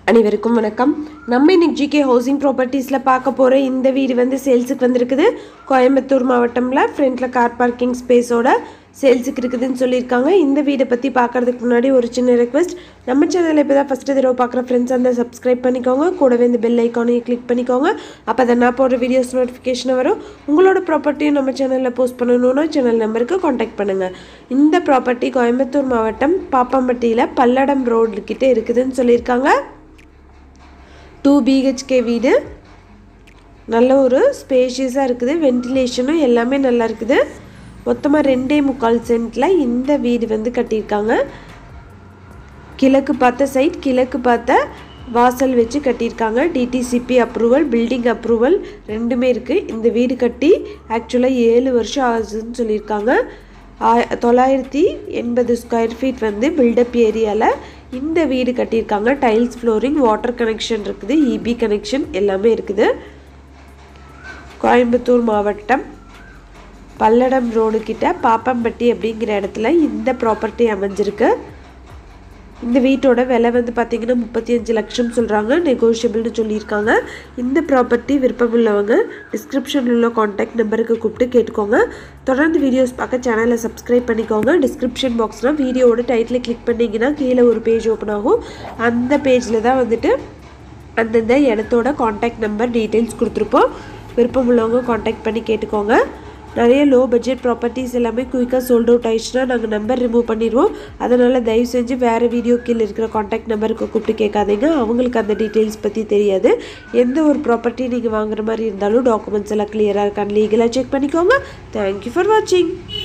அனைவருக்கும் வணக்கம் நம்ம இன்னைக்கு ஜிகே ஹவுசிங் ப்ராப்பர்ட்டிஸில் பார்க்க போகிற இந்த வீடு வந்து சேல்ஸுக்கு வந்திருக்குது கோயம்புத்தூர் மாவட்டமில் ஃப்ரண்ட்டில் கார் பார்க்கிங் ஸ்பேஸோட சேல்ஸுக்கு இருக்குதுன்னு சொல்லியிருக்காங்க இந்த வீடை பற்றி பார்க்கறதுக்கு முன்னாடி ஒரு சின்ன ரெக்வெஸ்ட் நம்ம சேனலில் இப்போ தான் ஃபஸ்ட்டு தடவை பார்க்குற ஃப்ரெண்ட்ஸ் அந்த சப்ஸ்கிரைப் பண்ணிக்கோங்க கூடவே இந்த பெல் ஐக்கானையும் கிளிக் பண்ணிக்கோங்க அப்போ தான் நான் போடுற வீடியோஸ் நோட்டிஃபிகேஷன் வரும் உங்களோட ப்ராப்பர்ட்டியும் நம்ம சேனலில் போஸ்ட் பண்ணணும்னா சேனல் நம்பருக்கு காண்டாக்ட் பண்ணுங்கள் இந்த ப்ராப்பர்ட்டி கோயம்புத்தூர் மாவட்டம் பாப்பாம்பட்டியில் பல்லடம் ரோடு கிட்டே இருக்குதுன்னு சொல்லியிருக்காங்க டூ பிஹெச்கே வீடு நல்ல ஒரு ஸ்பேஷியஸாக இருக்குது வென்டிலேஷனும் எல்லாமே நல்லா இருக்குது மொத்தமாக ரெண்டே முக்கால் சென்ட்டில் இந்த வீடு வந்து கட்டியிருக்காங்க கிழக்கு பார்த்த சைட் கிழக்கு பார்த்த வாசல் வச்சு கட்டியிருக்காங்க டிடிசிபி அப்ரூவல் பில்டிங் அப்ரூவல் ரெண்டுமே இருக்குது இந்த வீடு கட்டி ஆக்சுவலாக ஏழு வருஷம் ஆகுதுன்னு சொல்லியிருக்காங்க ஆ- தொள்ளாயிரத்தி எண்பது ஸ்கொயர் ஃபீட் வந்து பில்டப் ஏரியாவில் இந்த வீடு கட்டியிருக்காங்க டைல்ஸ் ஃப்ளோரிங் வாட்டர் கனெக்ஷன் இருக்குது இபி கனெக்ஷன் எல்லாமே இருக்குது கோயம்புத்தூர் மாவட்டம் பல்லடம் ரோடு கிட்ட பாப்பம்பட்டி அப்படிங்கிற இடத்துல இந்த ப்ராப்பர்ட்டி அமைஞ்சிருக்கு இந்த வீட்டோட விலை வந்து பார்த்தீங்கன்னா முப்பத்தி அஞ்சு லட்சம் சொல்கிறாங்க நெகோஷியபிள்னு சொல்லியிருக்காங்க இந்த ப்ராப்பர்ட்டி விருப்பமுள்ளவங்க டிஸ்கிரிப்ஷனில் உள்ள காண்டாக்ட் நம்பருக்கு கூப்பிட்டு கேட்டுக்கோங்க தொடர்ந்து வீடியோஸ் பார்க்க சேனலை சப்ஸ்கிரைப் பண்ணிக்கோங்க டிஸ்கிரிப்ஷன் பாக்ஸ்னால் வீடியோவோட டைட்டில் கிளிக் பண்ணிங்கன்னா கீழே ஒரு பேஜ் ஓப்பன் ஆகும் அந்த பேஜில் தான் வந்துட்டு அந்தந்த இடத்தோட காண்டாக்ட் நம்பர் டீட்டெயில்ஸ் கொடுத்துருப்போம் விருப்பம் உள்ளவங்க காண்டாக்ட் பண்ணி கேட்டுக்கோங்க நிறைய லோ பட்ஜெட் ப்ராப்பர்ட்டிஸ் எல்லாமே குயிக்காக சோல்ட் அவுட் ஆயிடுச்சுன்னா நாங்கள் நம்பர் ரிமூவ் பண்ணிடுவோம் அதனால் தயவு செஞ்சு வேறு வீடியோ கீழே இருக்கிற காண்டாக்ட் நம்பருக்கு கூப்பிட்டு கேட்காதீங்க அவங்களுக்கு அந்த டீட்டெயில்ஸ் பற்றி தெரியாது எந்த ஒரு ப்ராப்பர்ட்டி நீங்கள் வாங்குற மாதிரி இருந்தாலும் டாக்குமெண்ட்ஸ் எல்லாம் கிளியராக இருக்கான்னு லீகலாக செக் பண்ணிக்கோங்க தேங்க்யூ ஃபார் வாட்சிங்